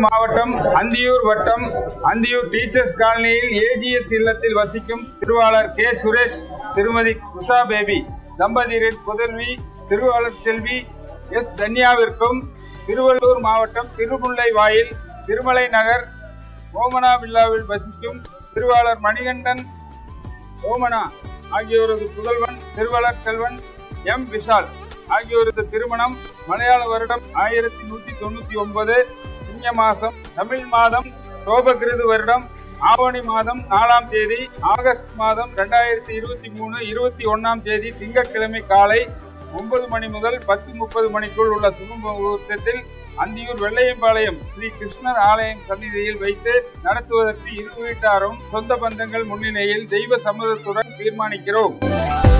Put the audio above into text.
மாவட்டம் அந்தியூர் வட்டம் அந்தியூர் டீச்சர்ஸ் காலனியில் ஏஜிஎஸ் இல்லத்தில் வசிக்கும் திருவாளர் கே சுரேஷ் திருமதி உஷா பேபி தம்பதியரின் புதல்வி திருவாளர் செல்வி எஸ் தன்யாவிற்கும் திருவள்ளூர் மாவட்டம் திருமுல்லை வாயில் திருமலை நகர் ஓமனா வில்லாவில் வசிக்கும் திருவாளர் மணிகண்டன் ஓமனா ஆகியோரது புதல்வன் திருவளர் செல்வன் எம் விஷால் ஆகியோரது திருமணம் மலையாள வருடம் ஆயிரத்தி நூத்தி தொண்ணூத்தி ஒன்பது சிங்க மாதம் தமிழ் மாதம் சோபகிருது வருடம் ஆவணி மாதம் நாலாம் தேதி ஆகஸ்ட் மாதம் ரெண்டாயிரத்தி இருபத்தி மூணு இருபத்தி ஒன்னாம் தேதி திங்கட்கிழமை காலை ஒன்பது மணி முதல் பத்து முப்பது மணிக்குள் உள்ள சுப முகூர்த்தத்தில் அந்தியூர் வெள்ளையம்பாளையம் ஸ்ரீ கிருஷ்ணர் ஆலயம் சந்நிதியில் வைத்து நடத்துவதற்கு இரு வீட்டாரும் சொந்த பந்தங்கள் முன்னிலையில் தெய்வ சம்மதத்துடன் தீர்மானிக்கிறோம்